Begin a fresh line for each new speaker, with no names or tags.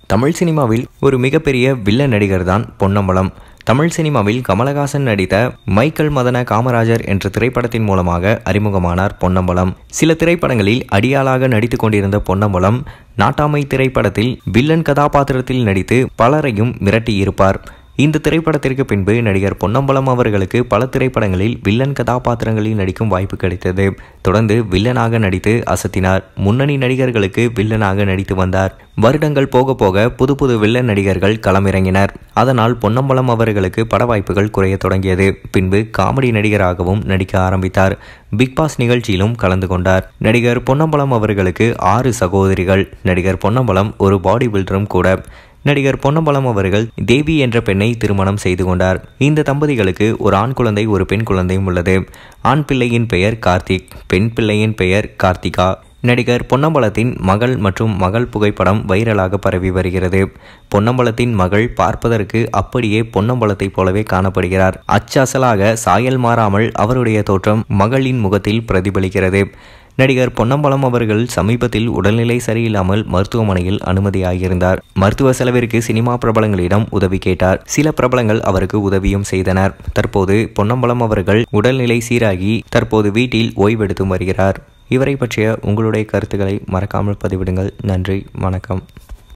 தமிழ் சினிமாவில் ஒரு மிகப்பெரிய வில்லன் நடிகர் தான் பொன்னம்பலம் தமிழ் சினிமாவில் கமலஹாசன் நடித்த மைக்கேல் மதன காமராஜர் என்ற திரைப்படத்தின் மூலமாக அறிமுகமானார் பொன்னம்பலம் சில திரைப்படங்களில் அடியாளாக நடித்து கொண்டிருந்த பொன்னம்பலம் நாட்டாமை திரைப்படத்தில் வில்லன் கதாபாத்திரத்தில் நடித்து பலரையும் மிரட்டியிருப்பார் இந்த திரைப்படத்திற்கு பின்பு நடிகர் பொன்னம்பலம் அவர்களுக்கு பல திரைப்படங்களில் வில்லன் கதாபாத்திரங்களில் நடிக்கும் வாய்ப்பு கிடைத்தது தொடர்ந்து வில்லனாக நடித்து அசத்தினார் முன்னணி நடிகர்களுக்கு வில்லனாக நடித்து வந்தார் வருடங்கள் போக போக புது புது வில்லன் நடிகர்கள் களமிறங்கினர் அதனால் பொன்னம்பலம் அவர்களுக்கு பட வாய்ப்புகள் குறைய தொடங்கியது பின்பு காமெடி நடிகராகவும் நடிக்க ஆரம்பித்தார் பிக் பாஸ் நிகழ்ச்சியிலும் கலந்து கொண்டார் நடிகர் பொன்னம்பலம் அவர்களுக்கு ஆறு சகோதரிகள் நடிகர் பொன்னம்பலம் ஒரு பாடி பில்டரும் கூட நடிகர் பொன்னம்பலம் அவர்கள் தேவி என்ற பெண்ணை திருமணம் செய்து கொண்டார் இந்த தம்பதிகளுக்கு ஒரு ஆண் குழந்தை ஒரு பெண் குழந்தையும் உள்ளது ஆண் பிள்ளையின் பெயர் கார்த்திக் பெண் பிள்ளையின் பெயர் கார்த்திகா நடிகர் பொன்னம்பலத்தின் மகள் மற்றும் மகள் புகைப்படம் வைரலாக பரவி வருகிறது பொன்னம்பலத்தின் மகள் பார்ப்பதற்கு அப்படியே பொன்னம்பலத்தைப் போலவே காணப்படுகிறார் அச்சசலாக சாயல் மாறாமல் அவருடைய தோற்றம் மகளின் முகத்தில் பிரதிபலிக்கிறது நடிகர் பொன்னம்பலம் அவர்கள் சமீபத்தில் உடல்நிலை சரியில்லாமல் மருத்துவமனையில் அனுமதியாகியிருந்தார் மருத்துவ செலவிற்கு சினிமா பிரபலங்களிடம் உதவி கேட்டார் சில பிரபலங்கள் அவருக்கு உதவியும் செய்தனர் தற்போது பொன்னம்பலம் அவர்கள் உடல்நிலை சீராகி தற்போது வீட்டில் ஓய்வெடுத்து வருகிறார் இவரை பற்றிய உங்களுடைய கருத்துக்களை மறக்காமல் பதிவிடுங்கள் நன்றி வணக்கம்